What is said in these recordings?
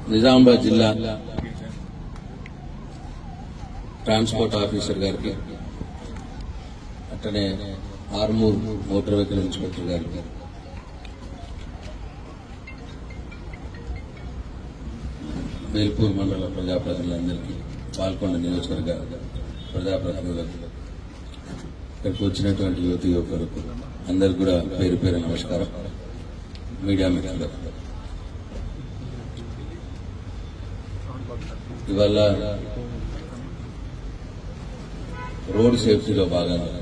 నిజామాబాద్ జిల్లా transport officer గారికి అట్లనే ఆర్మూర్ మోటార్ వెహికల్ ఇన్స్పెక్టర్ గారికి వేల్పూర్ మండల ప్రజాప్రతినిధులందరికీ పాల్గొన్న నియోజకవర్గ ప్రజాప్రతినిధులకు ఇక్కడికి వచ్చినటువంటి యువతి యువకులకు అందరికి కూడా పేరు పేరు నమస్కారం మీడియా మిత్రులకు ఇవాళ రోడ్ సేఫ్టీలో భాగంగా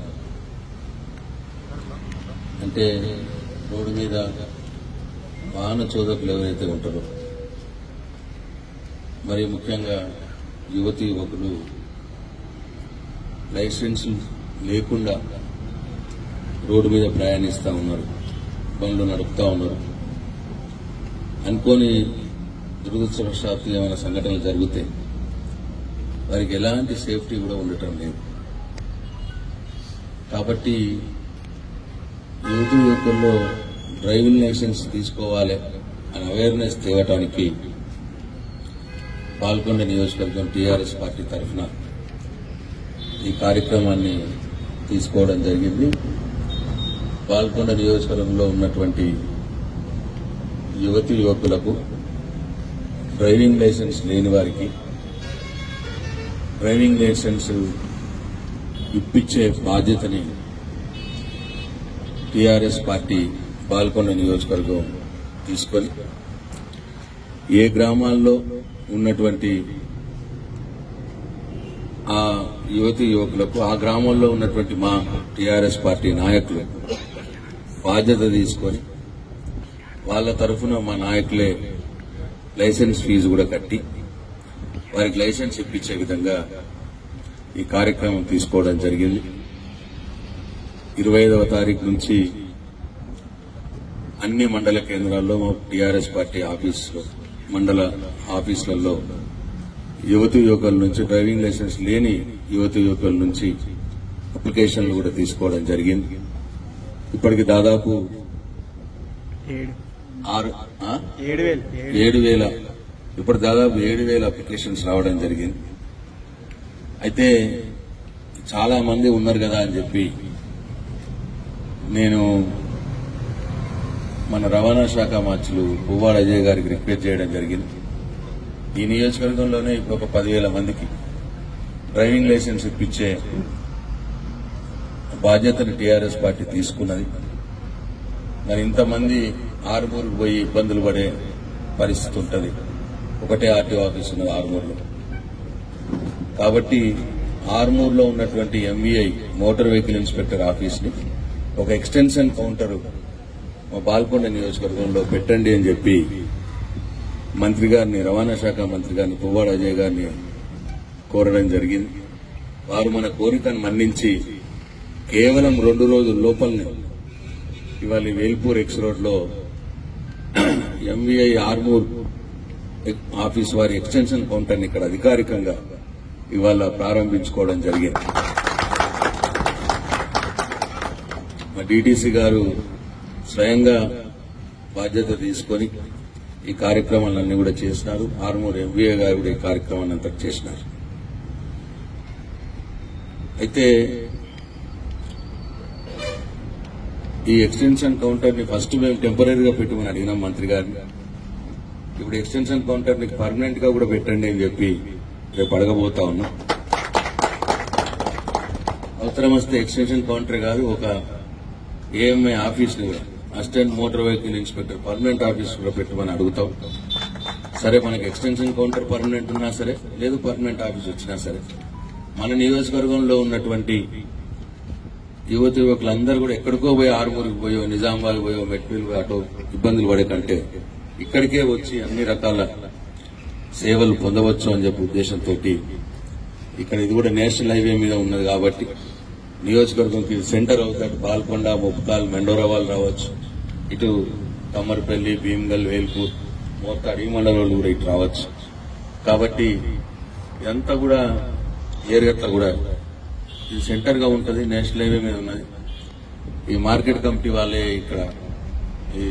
అంటే రోడ్డు మీద వాహన చోదకులు ఎవరైతే ఉంటారో మరి ముఖ్యంగా యువతి యువకులు లైసెన్స్ లేకుండా రోడ్డు మీద ప్రయాణిస్తూ ఉన్నారు బండ్లు నడుపుతా ఉన్నారు అనుకోని దురదృష్టవశాత్తు ఏమైనా సంఘటనలు జరిగితే వారికి ఎలాంటి సేఫ్టీ కూడా ఉండటం లేదు కాబట్టి యువత యువకుల్లో డ్రైవింగ్ లైసెన్స్ తీసుకోవాలి అని అవేర్నెస్ తేవటానికి పాల్గొండ నియోజకవర్గం టీఆర్ఎస్ పార్టీ తరఫున ఈ కార్యక్రమాన్ని తీసుకోవడం జరిగింది పాల్గొండ నియోజకవర్గంలో ఉన్నటువంటి యువతి యువకులకు డ్రైవింగ్ లైసెన్స్ లేని వారికి డ్రైవింగ్ లైసెన్స్ ఇప్పించే బాధ్యతని టీఆర్ఎస్ పార్టీ పాల్గొండ నియోజకవర్గం తీసుకొని ఏ గ్రామాల్లో ఉన్నటువంటి ఆ యువతి యువకులకు ఆ గ్రామంలో ఉన్నటువంటి మా టీఆర్ఎస్ పార్టీ నాయకులు బాధ్యత తీసుకొని వాళ్ళ తరఫున మా నాయకులే లైసెన్స్ ఫీజు కూడా కట్టి వారికి లైసెన్స్ ఇప్పించే విధంగా ఈ కార్యక్రమం తీసుకోవడం జరిగింది ఇరవై ఐదవ తారీఖు నుంచి అన్ని మండల కేంద్రాల్లో టీఆర్ఎస్ పార్టీ ఆఫీసులో మండల ఆఫీసులలో యువతి యువకుల నుంచి డ్రైవింగ్ లైసెన్స్ లేని యువతి యువకుల నుంచి అప్లికేషన్లు కూడా తీసుకోవడం జరిగింది ఇప్పటికి దాదాపు ఏడు ఆరు ఆ? ఏడు వేలు ఏడు ఏడు వేల ఇప్పుడు దాదాపు ఏడు వేల అప్లికేషన్స్ రావడం జరిగింది అయితే చాలా మంది ఉన్నారు కదా అని చెప్పి నేను మన రవాణా శాఖ మార్చులు పువ్వాడ అజయ్ గారికి రిక్వెస్ట్ చేయడం జరిగింది ఈ నియోజకవర్గంలోనే ఇప్పుడు ఒక పదివేల మందికి డ్రైవింగ్ లైసెన్స్ ఇప్పించే బాధ్యతను టీఆర్ఎస్ పార్టీ తీసుకున్నది మరి ఇంతమంది ఆరుమూరుకు పోయి ఇబ్బందులు పడే పరిస్థితి ఉంటుంది ఒకటే ఆర్టీఓ ఆఫీస్ ఉన్నది ఆరుమూరులో కాబట్టి ఆరుమూరులో ఉన్నటువంటి MVI motor vehicle inspector office ని ఒక ఎక్స్టెన్షన్ కౌంటర్ మా బాల్కొండ నియోజకవర్గంలో పెట్టండి అని చెప్పి మంత్రి గారిని రవాణా శాఖ మంత్రి గారిని పువ్వాడ అజయ్ గారిని కోరడం జరిగింది వారు మన కోరికను మన్నించి కేవలం రెండు రోజుల లోపలనే ఇవాళ ఈ వేల్పూర్ ఎక్స్ రోడ్ లో ఎంవీఐ ఆర్మూర్ ఆఫీస్ వారి ఎక్స్టెన్షన్ కౌంటర్ ని ఇక్కడ అధికారికంగా ఇవాళ ప్రారంభించుకోవడం జరిగింది మా డీటీసీ గారు స్వయంగా బాధ్యత తీసుకొని ఈ కార్యక్రమాలన్నీ కూడా చేసినారు ఆర్మూర్ ఎంవీఏ గారు కూడా ఈ కార్యక్రమాన్ని అంతా చేసినారు అయితే ఈ ఎక్స్టెన్షన్ కౌంటర్ ని ఫస్ట్ మేము టెంపరీగా పెట్టమని అడిగినాం మంత్రి గారిని ఇప్పుడు ఎక్స్టెన్షన్ కౌంటర్ ని పర్మనెంట్ గా కూడా పెట్టండి అని చెప్పి రేపు అడగబోతా ఉన్నాం అవసరం వస్తే ఎక్స్టెన్షన్ కౌంటర్ కాదు ఒక ఏఎంఐ ఆఫీస్ ని కూడా assistant motor vehicle inspector permanent office కూడా పెట్టమని అడుగుతాం సరే మనకి ఎక్స్టెన్షన్ కౌంటర్ పర్మనెంట్ ఉన్నా సరే లేదు పర్మనెంట్ ఆఫీస్ వచ్చినా సరే మన నియోజకవర్గంలో ఉన్నటువంటి యువత యువకులందరూ కూడా ఎక్కడికో పోయి ఆరుమూరికి పోయో నిజామాబాద్ పోయో మెట్పల్లి పోయో అటో ఇబ్బందులు పడే కంటే ఇక్కడికే వచ్చి అన్ని రకాల సేవలు పొందవచ్చు అని చెప్పి ఉద్దేశంతో ఇక్కడ ఇది కూడా నేషనల్ హైవే మీద ఉన్నది కాబట్టి నియోజకవర్గంకి సెంటర్ అవుతాడు పాల్కొండ ముప్కాల్ మెండోరావాల్ రావచ్చు ఇటు కమ్మర్పల్లి భీమ్గల్ వేల్పూర్ మోర్తాడ్ ఈ మండలంలో కూడా ఇటు రావచ్చు కాబట్టి ఇదంతా కూడా ఏరియట్ల కూడా ఇది సెంటర్ గా ఉంటది నేషనల్ హైవే మీద ఉన్నది ఈ మార్కెట్ కమిటీ వాళ్ళే ఇక్కడ ఈ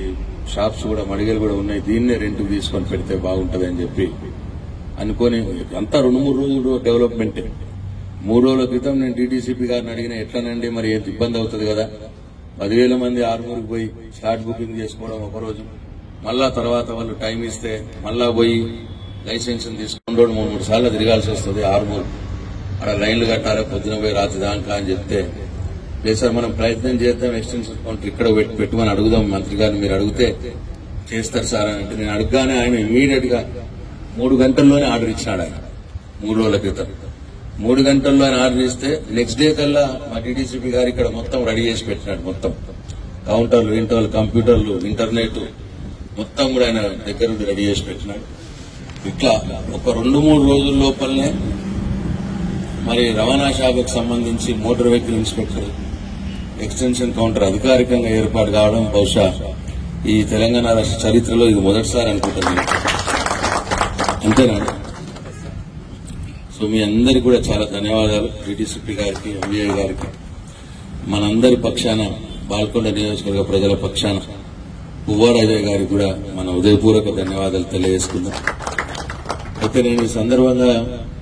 షాప్స్ కూడా మడిగలు కూడా ఉన్నాయి దీన్నే రెంట్కి తీసుకొని పెడితే బాగుంటది అని చెప్పి అనుకొని అంతా రెండు మూడు రోజులు డెవలప్మెంటే మూడు రోజుల క్రితం నేను టీటీసీపీ గారిని అడిగిన ఎట్లనండి మరి ఏంటి ఇబ్బంది అవుతుంది కదా పదివేల మంది ఆరుమూరికి పోయి స్లాట్ బుకింగ్ చేసుకోవడం ఒక రోజు మళ్ళా తర్వాత వాళ్ళు టైం ఇస్తే మళ్ళా పోయి లైసెన్స్ తీసుకుని మూడు మూడు సార్లు తిరగాల్సి వస్తుంది ఆరుమూరు అక్కడ లైన్లు కట్టాలి పొద్దున పోయి రాత్రి దాకా అని చెప్తే లేదు సార్ మనం ప్రయత్నం చేద్దాం ఎక్స్టెన్షన్ కౌంటర్ ఇక్కడ పెట్టి- పెట్టమని అడుగుదాం మంత్రి గారిని మీరు అడిగితే చేస్తారు సార్ అని అంటే నేను అడగగానే ఆయన ఇమీడియట్ గా మూడు గంటల్లోనే ఆర్డర్ ఇచ్చినాడు ఆయన మూడు రోజుల క్రితం మూడు గంటల్లో ఆయన ఆర్డర్ ఇస్తే నెక్స్ట్ డే కల్లా మా టీడీసీపీ గారు ఇక్కడ మొత్తం రెడీ చేసి పెట్టినాడు మొత్తం కౌంటర్లు ఇంటర్లు కంప్యూటర్లు ఇంటర్నెట్ మొత్తం కూడా ఆయన దగ్గర నుండి రెడీ చేసి పెట్టినాడు ఇట్లా ఒక రెండు మూడు రోజుల లోపలనే మరి రవాణా శాఖకు సంబంధించి motor vehicle inspector extension counter అధికారికంగా ఏర్పాటు కావడం బహుశా ఈ తెలంగాణ రాష్ట్ర చరిత్రలో ఇది మొదటిసారి అనుకుంటుంది అంతేనా సో మీ అందరికి కూడా చాలా ధన్యవాదాలు టీటీసీపీ గారికి ఎంబీఐ గారికి మనందరి పక్షాన బాల్కొండ నియోజకవర్గ ప్రజల పక్షాన పువ్వారాజయ్య గారికి కూడా మన ఉదయపూర్వక ధన్యవాదాలు తెలియజేసుకుందాం అయితే నేను ఈ సందర్భంగా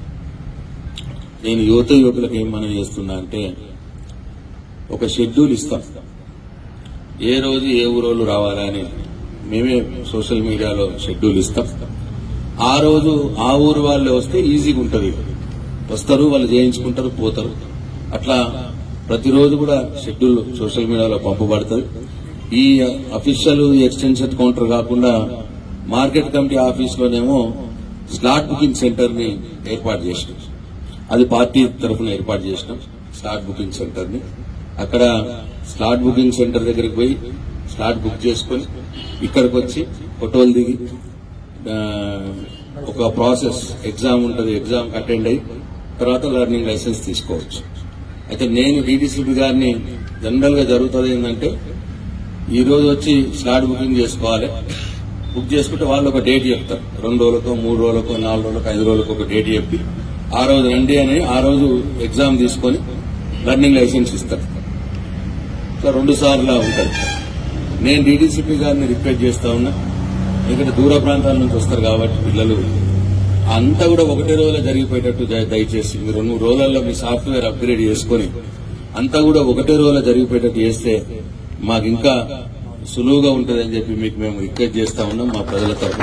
నేను యువత యువకులకు ఏం మనం చేస్తున్నా అంటే ఒక షెడ్యూల్ ఇస్తాం ఏ రోజు ఏ ఊరోళ్ళు రావాలా అని మేమే సోషల్ మీడియాలో షెడ్యూల్ ఇస్తాం ఆ రోజు ఆ ఊరు వాళ్ళు వస్తే ఈజీగా ఉంటుంది వస్తారు వాళ్ళు చేయించుకుంటారు పోతారు అట్లా ప్రతిరోజు కూడా షెడ్యూల్ సోషల్ మీడియాలో పంపబడుతుంది ఈ అఫీషియల్ ఎక్స్టెన్షన్ కౌంటర్ కాకుండా మార్కెట్ కమిటీ ఆఫీస్లోనేమో స్లాట్ బుకింగ్ సెంటర్ ని ఏర్పాటు చేసినాం అది పార్టీ తరఫున ఏర్పాటు చేసినాం స్లాట్ బుకింగ్ సెంటర్ ని అక్కడ స్లాట్ బుకింగ్ సెంటర్ దగ్గరికి పోయి స్లాట్ బుక్ చేసుకొని ఇక్కడికి వచ్చి ఫోటోలు దిగి ఆ, ఒక ప్రాసెస్ ఎగ్జామ్ ఉంటుంది ఎగ్జామ్ అటెండ్ అయ్యి తర్వాత లెర్నింగ్ లైసెన్స్ తీసుకోవచ్చు అయితే నేను డీడీసీపీ గారిని జనరల్ గా జరుగుతుంది ఏంటంటే ఈ రోజు వచ్చి స్లాట్ బుకింగ్ చేసుకోవాలి బుక్ చేసుకుంటే వాళ్ళు ఒక డేట్ చెప్తారు రెండు రోజులకో మూడు రోజులకో నాలుగు రోజులకో ఐదు రోజులకో ఒక డేట్ చెప్పి ఆ రోజు రండి అని ఆ రోజు ఎగ్జామ్ తీసుకొని లర్నింగ్ లైసెన్స్ ఇస్తారు ఇట్లా రెండు సార్లు ఉంటుంది నేను డీడీసీపీ గారిని రిక్వెస్ట్ చేస్తా ఉన్నా ఎందుకంటే దూర ప్రాంతాల నుంచి వస్తారు కాబట్టి పిల్లలు అంతా కూడా ఒకటే రోజులో జరిగిపోయేటట్టు దయ- దయచేసి మీరు రెండు మూడు రోజులలో మీ సాఫ్ట్వేర్ అప్గ్రేడ్ చేసుకొని అంతా కూడా ఒకటే రోజులో జరిగిపోయేటట్టు చేస్తే మాకు ఇంకా సులువుగా ఉంటుందని చెప్పి మీకు మేము రిక్వెస్ట్ చేస్తా ఉన్నాం మా ప్రజల తరఫున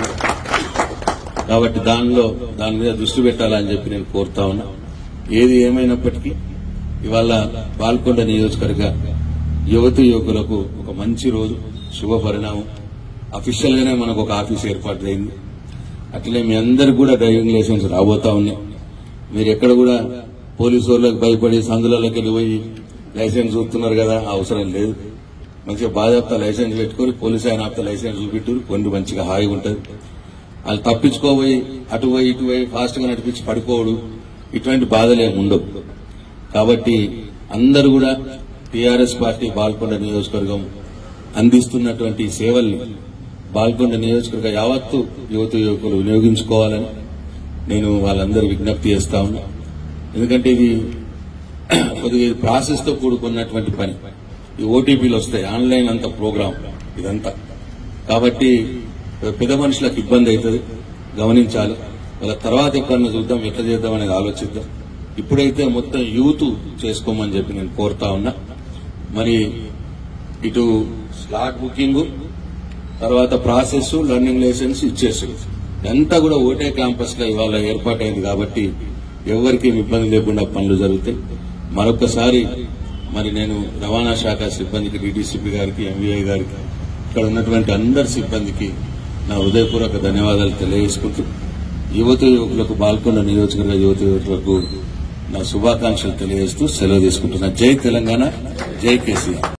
కాబట్టి దానిలో దాని మీద దృష్టి పెట్టాలని చెప్పి నేను కోరుతా ఉన్నా ఏది ఏమైనప్పటికీ ఇవాళ పాల్కొండ నియోజకవర్గ యువతి యువకులకు ఒక మంచి రోజు శుభ పరిణామం అఫీషియల్ గానే మనకు ఒక ఆఫీస్ ఏర్పాటు అయింది అట్లనే మీ అందరికి కూడా డ్రైవింగ్ లైసెన్స్ రాబోతా ఉన్నాయి మీరు ఎక్కడ కూడా పోలీసు వాళ్ళకి భయపడి సందులలోకి వెళ్ళి పోయి లైసెన్స్ చూస్తున్నారు కదా అవసరం లేదు మంచిగా బాధ్యత లైసెన్స్ పెట్టుకొని పోలీసు ఆయన ఆప్త లైసెన్స్ చూపెట్టు కొన్ని మంచిగా హాయిగా ఉంటుంది వాళ్ళు తప్పించుకోబోయి అటు పోయి ఇటు పోయి ఫాస్ట్ గా నడిపించి పడిపోవడు ఇటువంటి బాధలు ఏమి ఉండవు కాబట్టి అందరూ కూడా టీఆర్ఎస్ పార్టీ బాల్కొండ నియోజకవర్గం అందిస్తున్నటువంటి సేవల్ని బాల్కొండ నియోజకవర్గ యావత్తు యువత యువకులు వినియోగించుకోవాలని నేను వాళ్ళందరూ విజ్ఞప్తి చేస్తా ఉన్నా ఎందుకంటే ఇది కొద్దిగా ప్రాసెస్ తో కూడుకున్నటువంటి పని ఈ ఓటీపీలు వస్తాయి ఆన్లైన్ అంత ప్రోగ్రామ్ ఇదంతా కాబట్టి పెద్ద మనుషులకు ఇబ్బంది అవుతుంది గమనించాలి వాళ్ళ తర్వాత ఎక్కడన్నా చూద్దాం ఎట్లా చేద్దాం అనేది ఆలోచిద్దాం ఇప్పుడైతే మొత్తం యూత్ చేసుకోమని చెప్పి నేను కోరుతా ఉన్నా మరి ఇటు స్లాట్ బుకింగ్ తర్వాత ప్రాసెస్ లర్నింగ్ లైసెన్స్ ఇచ్చేసి ఇదంతా కూడా ఓటే క్యాంపస్ లో ఇవాళ ఏర్పాటైంది కాబట్టి ఎవరికి ఇబ్బంది లేకుండా పనులు జరుగుతాయి మరొకసారి మరి నేను రవాణా శాఖ సిబ్బందికి డీడీసీపీ గారికి ఎంవీఐ గారికి ఇక్కడ ఉన్నటువంటి అందరి సిబ్బందికి నా హృదయపూర్వక ధన్యవాదాలు తెలియజేసుకుంటూ యువత యువకులకు బాల్కొండ నియోజకవర్గ యువత యువకులకు నా శుభాకాంక్షలు తెలియజేస్తూ సెలవు తీసుకుంటున్నా జై తెలంగాణ జై కేసీఆర్